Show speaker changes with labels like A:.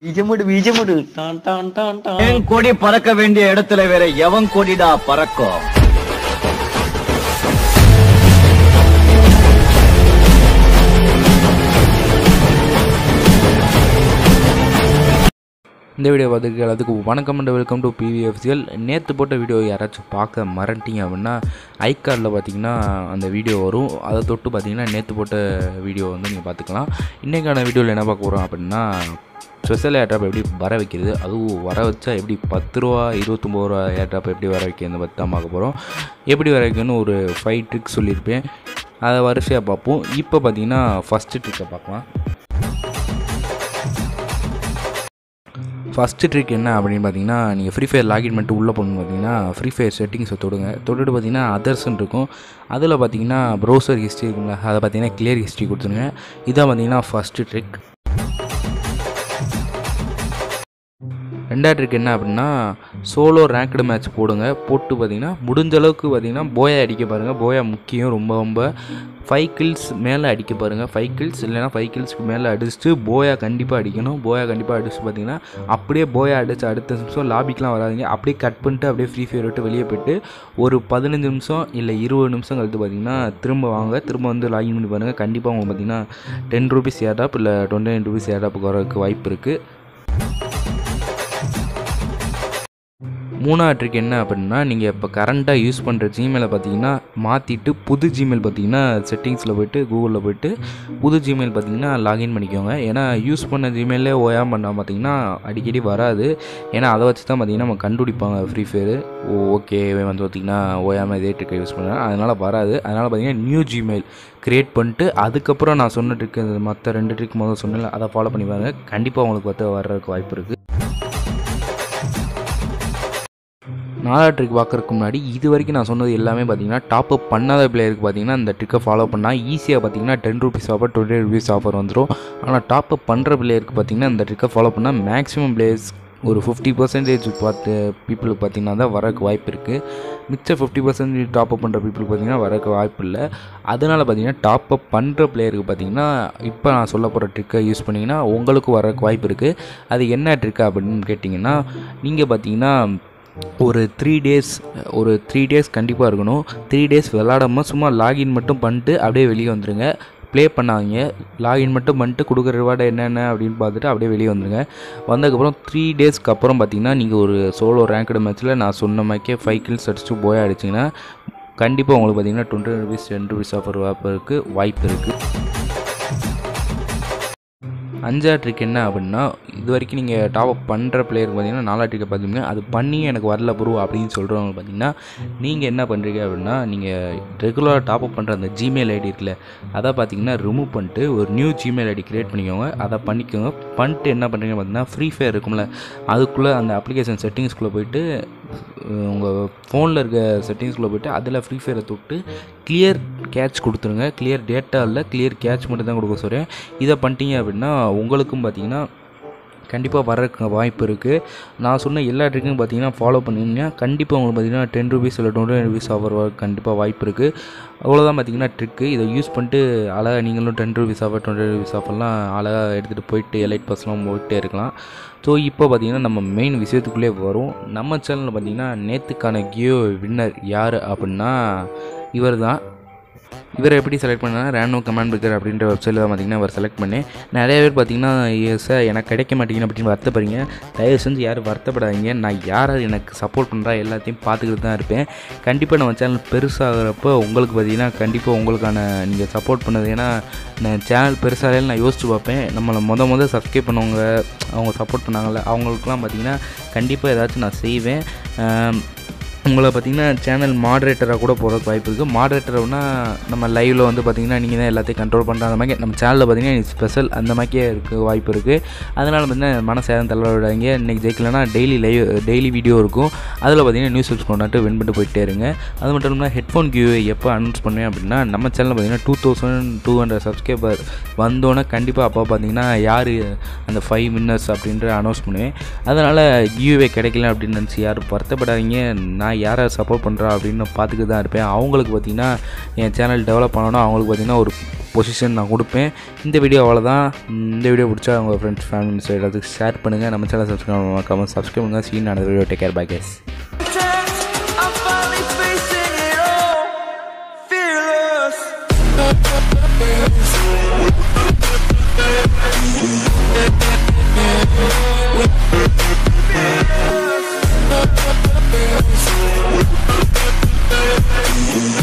A: பீஜமுடு பீஜமுடு டான் டான் டான் டான்
B: என் கொடி பறக்க வேண்டிய இடத்துல வேற எவன் கொடிடா பறக்கும்
C: இந்த வீடியோ பார்த்துக்க எல்லாத்துக்கும் வணக்கம் அண்ட் வெல்கம் டு பிவிஎஃப்சிஎல் நேற்று போட்ட வீடியோ யாராச்சும் பார்க்க மறந்துட்டீங்க அப்படின்னா ஐகார்டில் பார்த்தீங்கன்னா அந்த வீடியோ வரும் அதை தொட்டு பார்த்தீங்கன்னா நேற்று போட்ட வீடியோ வந்து நீங்கள் பார்த்துக்கலாம் இன்றைக்கான வீடியோவில் என்ன பார்க்க போகிறோம் அப்படின்னா ஸ்பெஷல் ஏர்ட்ராப் எப்படி வர வைக்கிறது அதுவும் வர வச்சா எப்படி பத்து ரூபா இருபத்தொம்போது ரூபா ஏர்ட்ராப் எப்படி வர வைக்கிறது பற்றி தான் பார்க்க போகிறோம் எப்படி வர வைக்கணும்னு ஒரு ஃபைவ் ட்ரிக்ஸ் சொல்லியிருப்பேன் அதை வரிசையாக பார்ப்போம் இப்போ பார்த்தீங்கன்னா ஃபஸ்ட்டு ட்ரிக்கை பார்க்கலாம் ஃபஸ்ட்டு ட்ரிக் என்ன அப்படின்னு பார்த்தீங்கன்னா நீங்கள் ஃப்ரீ ஃபயர் லாகின் பண்ணிட்டு உள்ளே போகணுன்னு பார்த்தீங்கன்னா ஃப்ரீ ஃபயர் செட்டிங்ஸை தொடுங்க தொட்டுட்டு பார்த்தீங்கன்னா அதர்ஸ்ன்னு இருக்கும் அதில் பார்த்தீங்கன்னா ப்ரௌசர் ஹிஸ்ட்ரி இருக்குங்களா அதை பார்த்தீங்கன்னா கிளியர் ஹிஸ்ட்ரி கொடுத்துருங்க இதான் பார்த்தீங்கன்னா ஃபஸ்ட்டு ட்ரிக் ரெண்டாவது ட்ரிக் என்ன அப்படின்னா சோலோ ரேங்க்டு மேட்ச் போடுங்க போட்டு பார்த்தீங்கன்னா முடிஞ்ச அளவுக்கு பார்த்தீங்கன்னா போயா அடிக்க பாருங்கள் போயா முக்கியம் ரொம்ப ரொம்ப ஃபைவ் கில்ஸ் மேலே அடிக்க பாருங்கள் ஃபைவ் கில்ஸ் இல்லைனா ஃபைவ் கில்ஸ்க்கு மேலே அடிச்சுட்டு போயா கண்டிப்பாக அடிக்கணும் போயா கண்டிப்பாக அடிச்சு பார்த்தீங்கன்னா அப்படியே போயா அடிச்சு அடுத்த நிமிஷம் லாபிக்கெலாம் வராதிங்க அப்படியே கட் பண்ணிட்டு அப்படியே ஃப்ரீ ஃபயர் விட்டு வெளியே போயிட்டு ஒரு பதினஞ்சு நிமிஷம் இல்லை இருபது நிமிஷம் கழித்து பார்த்தீங்கன்னா திரும்ப வாங்க திரும்ப வந்து லாகின் பண்ணி பாருங்கள் கண்டிப்பாக அவங்க பார்த்தீங்கன்னா டென் ருபீஸ் ஏர்டாப் இல்லை டுவெண்ட்டி நைன் ருபீஸ் ஏர்டாப்புக்கு வரதுக்கு வாய்ப்பு இருக்குது மூணாவது ட்ரிக் என்ன அப்படின்னா நீங்கள் இப்போ கரண்ட்டாக யூஸ் பண்ணுற ஜிமெயிலை பார்த்தீங்கன்னா மாற்றிட்டு புது ஜிமெயில் பார்த்தீங்கன்னா செட்டிங்ஸில் போயிட்டு கூகுளில் போயிட்டு புது ஜிமெயில் பார்த்தீங்கன்னா லாகின் பண்ணிக்கோங்க ஏன்னா யூஸ் பண்ண ஜிமெயிலே ஓயாம பண்ணால் பார்த்தீங்கன்னா அடிக்கடி வராது ஏன்னா அதை வச்சு தான் பார்த்தீங்கன்னா நம்ம கண்டுபிடிப்பாங்க ஃப்ரீ ஃபயர் ஓ ஓகே இவன் வந்து பார்த்தீங்கன்னா ஓயாமல் இதே ட்ரிக்கை யூஸ் பண்ணுறேன் அதனால் வராது அதனால் பார்த்தீங்கன்னா நியூ ஜிமெயில் க்ரியேட் பண்ணிட்டு அதுக்கப்புறம் நான் சொன்ன ட்ரிக் மற்ற ரெண்டு ட்ரிக் முதல்ல சொன்னேன்ல அதை ஃபாலோ பண்ணி பாருங்க கண்டிப்பாக உங்களுக்கு பார்த்து வர்றதுக்கு வாய்ப்பு இருக்குது நாலாவது ட்ரிக் பார்க்கறதுக்கு முன்னாடி இது வரைக்கும் நான் சொன்னது எல்லாமே பார்த்தீங்கன்னா டாப் அப் பண்ணாத பிளேயருக்கு பார்த்தீங்கன்னா இந்த ட்ரிக்கை ஃபாலோ பண்ணால் ஈஸியாக பார்த்தீங்கன்னா ten rupees offer twenty rupees offer வந்துடும் ஆனால் டாப் அப் பண்ணுற பிளேயருக்கு பார்த்தீங்கன்னா இந்த ட்ரிக்கை ஃபாலோ பண்ணால் மேக்ஸிமம் பிளேயர்ஸ் ஒரு ஃபிஃப்டி பர்சன்டேஜ் பார்த்து பீப்புளுக்கு பார்த்தீங்கன்னா தான் வரக்கு வாய்ப்பு இருக்குது மிச்ச ஃபிஃப்டி பர்சன்டேஜ் டாப் அப் பண்ணுற பீப்புளுக்கு பார்த்தீங்கன்னா வரக்கு வாய்ப்பு இல்லை அதனால் பார்த்தீங்கன்னா டாப் அப் பண்ணுற பிளேயருக்கு பார்த்தீங்கன்னா இப்போ நான் சொல்ல போகிற ட்ரிக்கை யூஸ் பண்ணிங்கன்னா உங்களுக்கு வரக்கு வாய்ப்பு இருக்குது அது என்ன ட்ரிக்கா அப்படின்னு கேட்டிங்கன்னா நீங்கள் பார்த்தீங்கன்னா ஒரு த்ரீ டேஸ் ஒரு த்ரீ டேஸ் கண்டிப்பாக இருக்கணும் த்ரீ டேஸ் விளாடாமல் சும்மா லாகின் மட்டும் பண்ணிட்டு அப்படியே வெளியே வந்துடுங்க ப்ளே பண்ணாதீங்க லாகின் மட்டும் பண்ணிட்டு கொடுக்குற ரிவார்டு என்னென்ன அப்படின்னு பார்த்துட்டு அப்படியே வெளியே வந்துடுங்க வந்ததுக்கப்புறம் த்ரீ டேஸ்க்கு அப்புறம் பார்த்தீங்கன்னா நீங்கள் ஒரு சோலோ ரேங்க்டு மேட்ச்சில் நான் சொன்ன மாதிரிக்கே ஃபைவ் கில்ஸ் அடிச்சு போய் அடிச்சிங்கன்னா கண்டிப்பாக உங்களுக்கு பார்த்தீங்கன்னா twenty rupees ten rupees offer வாய்ப்பு வாய்ப்பு இருக்குது அஞ்சாவது ட்ரிக் என்ன அப்படின்னா இது வரைக்கும் நீங்கள் டாப் அப் பண்ணுற பிளேயருக்கு பார்த்தீங்கன்னா நாலா ட்ரிக்கை பார்த்தீங்கன்னா அது பண்ணி எனக்கு வரல ப்ரோ அப்படின்னு சொல்கிறவங்க பார்த்தீங்கன்னா நீங்கள் என்ன பண்ணுறீங்க அப்படின்னா நீங்கள் ரெகுலராக டாப் அப் பண்ணுற அந்த ஜிமெயில் ஐடி இருக்குல்ல அதை பார்த்தீங்கன்னா ரிமூவ் பண்ணிட்டு ஒரு நியூ ஜிமெயில் ஐடி க்ரியேட் பண்ணிக்கோங்க அதை பண்ணிக்கோங்க பண்ணிட்டு என்ன பண்ணுறீங்க பார்த்தீங்கன்னா ஃப்ரீ ஃபயர் இருக்கும்ல அதுக்குள்ளே அந்த அப்ளிகேஷன் செட்டிங்ஸ்குள்ளே போயிட்டு உங்கள் ஃபோனில் இருக்க செட்டிங்ஸ்குள்ளே போய்ட்டு அதில் ஃப்ரீ ஃபயரை தொட்டு கிளியர் கேட்ச் கொடுத்துருங்க கிளியர் டேட்டா இல்லை கிளியர் கேட்ச் மட்டும் தான் கொடுக்க சொல்கிறேன் இதை பண்ணிட்டீங்க அப்படின்னா உங்களுக்கும் பார்த்தீங்கன்னா கண்டிப்பாக வரக்கு வாய்ப்பு இருக்குது நான் சொன்ன எல்லா ட்ரிக்கும் பார்த்தீங்கன்னா ஃபாலோ பண்ணிங்கன்னா கண்டிப்பாக உங்களுக்கு பார்த்தீங்கன்னா டென் ருபீஸ் இல்லை டுவெண்ட்டி நைன் ருபீஸ் ஆஃபர் வர கண்டிப்பாக வாய்ப்பு இருக்குது அவ்வளோதான் பார்த்தீங்கன்னா ட்ரிக்கு இதை யூஸ் பண்ணிட்டு அழகாக நீங்களும் ten rupees offer twenty rupees ஆஃபர்லாம் அழகாக எடுத்துகிட்டு போயிட்டு எலைட் பஸ்லாம் போயிட்டே இருக்கலாம் ஸோ இப்போ பார்த்தீங்கன்னா நம்ம மெயின் விஷயத்துக்குள்ளே வரும் நம்ம சேனலில் பார்த்தீங்கன்னா நேற்றுக்கான கியோ வின்னர் யார் அப்படின்னா இவர் தான் இவரை எப்படி செலக்ட் பண்ணா ரேண்டோ கமாண்ட் பிக்கர் அப்படின்ற வெப்சைட்டில் தான் பார்த்தீங்கன்னா அவர் செலக்ட் பண்ணேன் நிறைய பேர் பார்த்தீங்கன்னா சார் எனக்கு கிடைக்க மாட்டேங்குது அப்படின்னு வருத்தப்படுறீங்க தயவு செஞ்சு யாரும் வருத்தப்படாதீங்க நான் யாரை எனக்கு சப்போர்ட் பண்ணுறா எல்லாத்தையும் பார்த்துக்கிட்டு தான் இருப்பேன் கண்டிப்பாக நம்ம சேனல் பெருசாகிறப்போ உங்களுக்கு பார்த்தீங்கன்னா கண்டிப்பாக உங்களுக்கான நீங்கள் சப்போர்ட் பண்ணது ஏன்னா நான் சேனல் பெருசாக நான் யோசிச்சு பார்ப்பேன் நம்மளை மொத மொதல் சப்ஸ்கிரைப் பண்ணவங்க அவங்க சப்போர்ட் பண்ணாங்கல்ல அவங்களுக்குலாம் பார்த்தீங்கன்னா கண்டிப்பாக ஏதாச்சும் நான் செய்வேன் உங்களை பார்த்தீங்கன்னா சேனல் மாடரேட்டராக கூட போகிறதுக்கு வாய்ப்பு இருக்குது மாடரேட்டர்னா நம்ம லைவில் வந்து பார்த்தீங்கன்னா நீங்கள் தான் எல்லாத்தையும் கண்ட்ரோல் பண்ணுற அந்த மாதிரி நம்ம சேனலில் பார்த்தீங்கன்னா ஸ்பெஷல் அந்த மாதிரியே இருக்க வாய்ப்பு இருக்குது அதனால் பார்த்தீங்கன்னா மனசு யாரும் தள்ள விடாதீங்க இன்றைக்கி ஜெயிக்கலன்னா டெய்லி லைவ் டெய்லி வீடியோ இருக்கும் அதில் பார்த்தீங்கன்னா நியூஸ் சப்ஸ் கொண்டாட்டு வின் பண்ணிட்டு போயிட்டே இருங்க அது மட்டும் இல்லாமல் ஹெட்ஃபோன் கியூ எப்போ அனௌன்ஸ் பண்ணுவேன் அப்படின்னா நம்ம சேனலில் பார்த்தீங்கன்னா two thousand two hundred subscriber வந்தோன்னே கண்டிப்பாக அப்போ பார்த்தீங்கன்னா யார் அந்த ஃபைவ் வின்னர்ஸ் அப்படின்ற அனௌன்ஸ் பண்ணுவேன் அதனால் கியூவே கிடைக்கல அப்படின்னு நினச்சி யாரும் வருத்தப்படாதீங்க நான் நான் யாரை சப்போர்ட் பண்ணுறா அப்படின்னு பார்த்துக்கிட்டு தான் இருப்பேன் அவங்களுக்கு பார்த்தீங்கன்னா என் சேனல் டெவலப் பண்ணணும் அவங்களுக்கு பார்த்தீங்கன்னா ஒரு பொசிஷன் நான் கொடுப்பேன் இந்த வீடியோ அவ்வளோதான் இந்த வீடியோ பிடிச்சா உங்கள் ஃப்ரெண்ட்ஸ் ஃபேமிலிஸ் எல்லாத்துக்கும் ஷேர் பண்ணுங்கள் நம்ம சேனல் சப்ஸ்கிரைப் பண்ணாமல் சப்ஸ்கிரைப் பண்ணுங்கள் சீன் நடந்த video take care bye guys
D: I'm finally facing it all, fearless. Fearless.